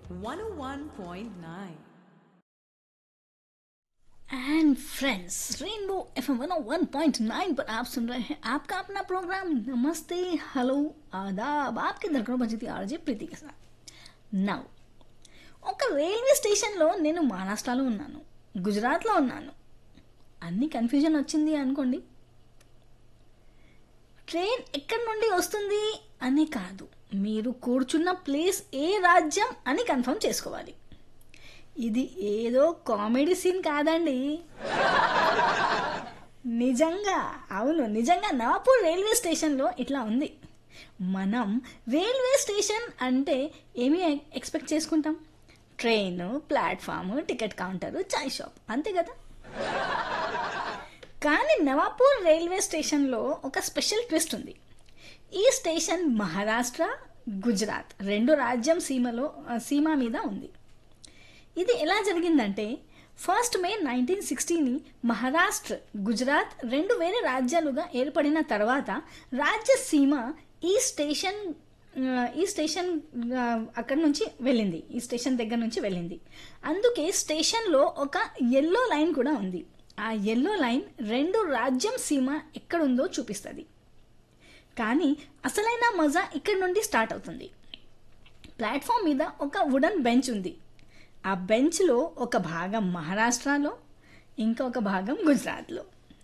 101.9. And friends rainbow F M one point nine पर आप सुन रहे हैं आपका अपना प्रोग्राम नमस्ते हेलो आदाब आपके दरकड़ो बजी ఆర్జే ప్రీతి के साथ నౌ ఒక రైల్వే స్టేషన్లో నేను మహారాష్ట్రలో ఉన్నాను గుజరాత్లో ఉన్నాను అన్ని కన్ఫ్యూజన్ వచ్చింది అనుకోండి ట్రైన్ ఎక్కడి నుండి వస్తుంది అని కాదు మీరు కూర్చున్న ప్లేస్ ఏ రాజ్యం అని కన్ఫర్మ్ చేసుకోవాలి ఇది ఏదో కామెడీ సీన్ కాదండి నిజంగా అవును నిజంగా నవాపూర్ రైల్వే స్టేషన్లో ఇట్లా ఉంది మనం రైల్వే స్టేషన్ అంటే ఏమి ఎక్స్పెక్ట్ చేసుకుంటాం train platform ticket counter chai shop అంతే కదా కానీ నవాపూర్ రైల్వే స్టేషన్లో ఒక స్పెషల్ ట్విస్ట్ ఉంది ఈ స్టేషన్ మహారాష్ట్ర గుజరాత్ రెండు రాజ్యం సీమలో సీమ మీద ఉంది ఇది ఎలా జరిగిందంటే ఫస్ట్ మే నైన్టీన్ సిక్స్టీని మహారాష్ట్ర గుజరాత్ రెండు వేరే రాజ్యాలుగా ఏర్పడిన తర్వాత రాజ్యసీమ ఈ స్టేషన్ ఆ, ఈ స్టేషన్ ఆ, అక్కడ నుంచి వెళ్ళింది ఈ స్టేషన్ దగ్గర నుంచి వెళ్ళింది అందుకే స్టేషన్లో ఒక ఎల్లో లైన్ కూడా ఉంది ఆ ఎల్లో లైన్ రెండు రాజ్యం సీమ ఎక్కడుందో చూపిస్తుంది కానీ అసలైన మజా ఇక్కడ నుండి స్టార్ట్ అవుతుంది ప్లాట్ఫామ్ మీద ఒక వుడన్ బెంచ్ ఉంది ఆ బెంచ్లో ఒక భాగం మహారాష్ట్రలో ఇంకొక భాగం గుజరాత్లో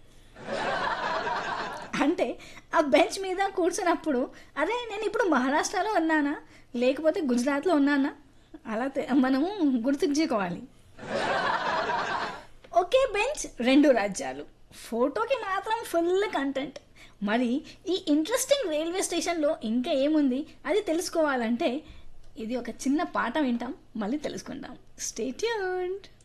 అంటే ఆ బెంచ్ మీద కూర్చున్నప్పుడు అరే నేను ఇప్పుడు మహారాష్ట్రలో ఉన్నానా లేకపోతే గుజరాత్లో ఉన్నానా అలా తె- మనము గుర్తుంచుకోవాలి ఒకే బెంచ్ రెండు రాజ్యాలు ఫోటోకి మాత్రం ఫుల్ కంటెంట్ మరి ఈ ఇంట్రెస్టింగ్ రైల్వే స్టేషన్లో ఇంకా ఏముంది అది తెలుసుకోవాలంటే ఇది ఒక చిన్న పాట వింటాం మళ్ళీ తెలుసుకుందాం స్టేట్యూన్డ్